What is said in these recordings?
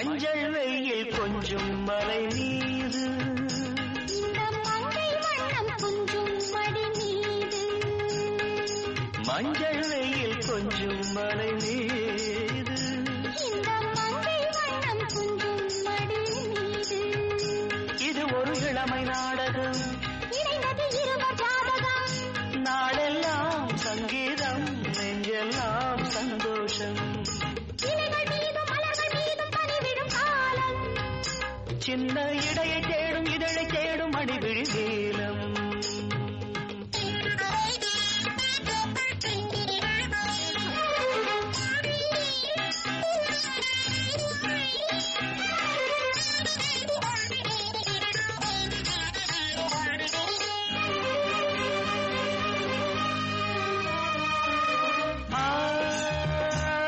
மஞ்சள் வெயில் கொஞ்சம் மலை மீது இந்த மங்கை வண்ணம் கொஞ்சம் மடி மீது மஞ்சள் வெயில் கொஞ்சம் மலை மீது இந்த மங்கை வண்ணம் கொஞ்சம் மடி மீது இது ஒரு இளமை நாடகம் இணைந்தது இருவர் ஜாதகம் நாடெல்லாம் சங்கீதம் நெஞ்செல்லாம் சந்தோஷம் இலைகள் மீதும் மலர்கள் மீதும் பனிவிடும் காலம் சின்ன இடையை தேடும் இதழை தேடும் அடிவிழி நீலம் ஆ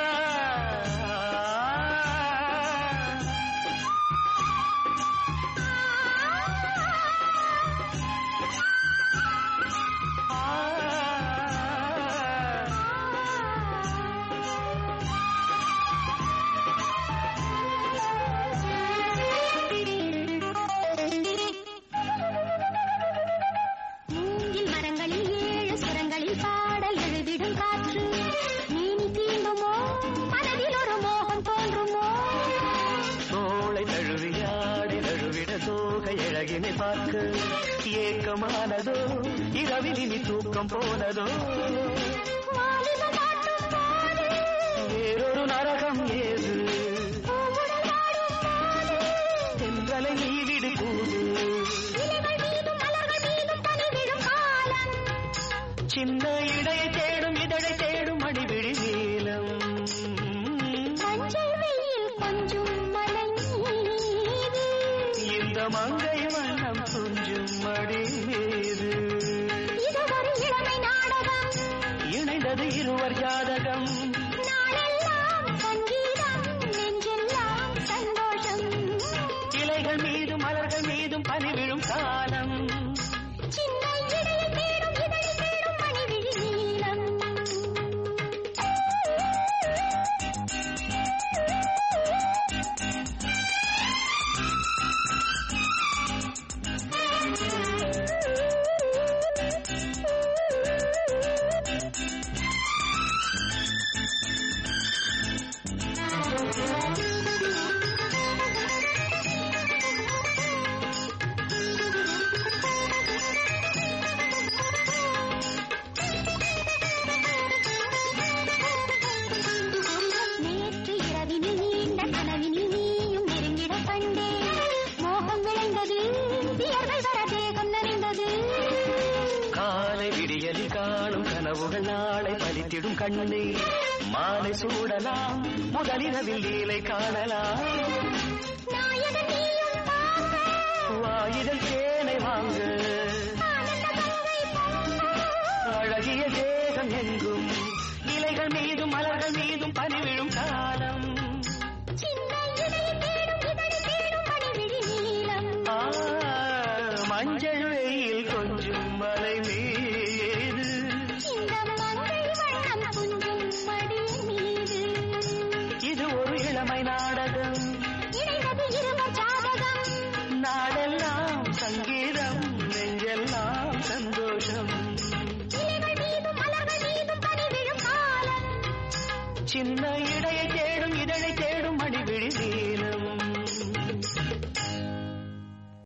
மூங்கில் மரங்களில் ஏழு சுரங்களில் பாடல் எழுதிடும் காற்று நீனி தீண்டுமோ மனதில் ஒரு மோகம் தோன்றுமோ தோளை தழுவியாடி நழுவிட தோகை அழகினை பார்க்க ஏக்கமானதோ இரவில் இனி தூக்கம் போனதோ வாலிப பாட்டும் பாடு வேறொரு நரகம் ஏது பூவுடல் வாடும் பாடு தென்றலை நீவிடு கூடு இலைகள் மீதும் மலர்கள் மீதும் பனிவிடும் காலம் சின்ன இடையை தேடும் இதழை தேடும் அடிவிழி நீலம் மஞ்சள் வெயில் கொஞ்சம் மலை மீது இந்த மங்கை வண்ணம் துஞ்சும் மடி மீது இது ஒரு இளமை நாடகம் இணைந்தது இருவர் ஜாதகம் நாளெல்லாம் சங்கீதம் நெஞ்செல்லாம் சந்தோஷம் இலைகள் மீதும் மலர்கள் மீதும் பனிவிழும் காலம் சின்ன இடையை தேடும் இதழை தேடும் மணிவிழி நீலம் நேற்று இரவினில் நீண்ட கனவினில் நீயும் நெருங்கிட கண்டே மோகம் விளைந்தது வியர்கள் வர தேகம் நனைந்தது காலை விடியலில் காணும் கனவுகள் நாளை பலித்திடும் கண்ணே மாலை சூடலாம் முதலிரவில் லீலை காணலாம் நாயகன் நீயும் பார்க்க வாயிதழ் தேனை வாங்க ஆனந்த கங்கை பொங்க அழகிய தேகம் எங்கும் இலைகள் மீதும் மலர்கள் மீதும் பனிவிழும் காலம் சின்ன இடையை தேடும் இதழை தேடும் மணிவிழி நீலம் ஆ, மஞ்சள் வெயில் கொஞ்சம் மலை மீது இந்த மங்கை வண்ணம் குஞ்சும் மடி மீது இது ஒரு இளமை நாடகம் இணைந்தது இருவர் ஜாதகம் நாடெல்லாம் சங்கீதம் நெஞ்செல்லாம் சந்தோஷம் இலைகள் மீதும் மலர்கள் மீதும் பனிவிழும் காலம் சின்ன இடையை தேடும் இதழை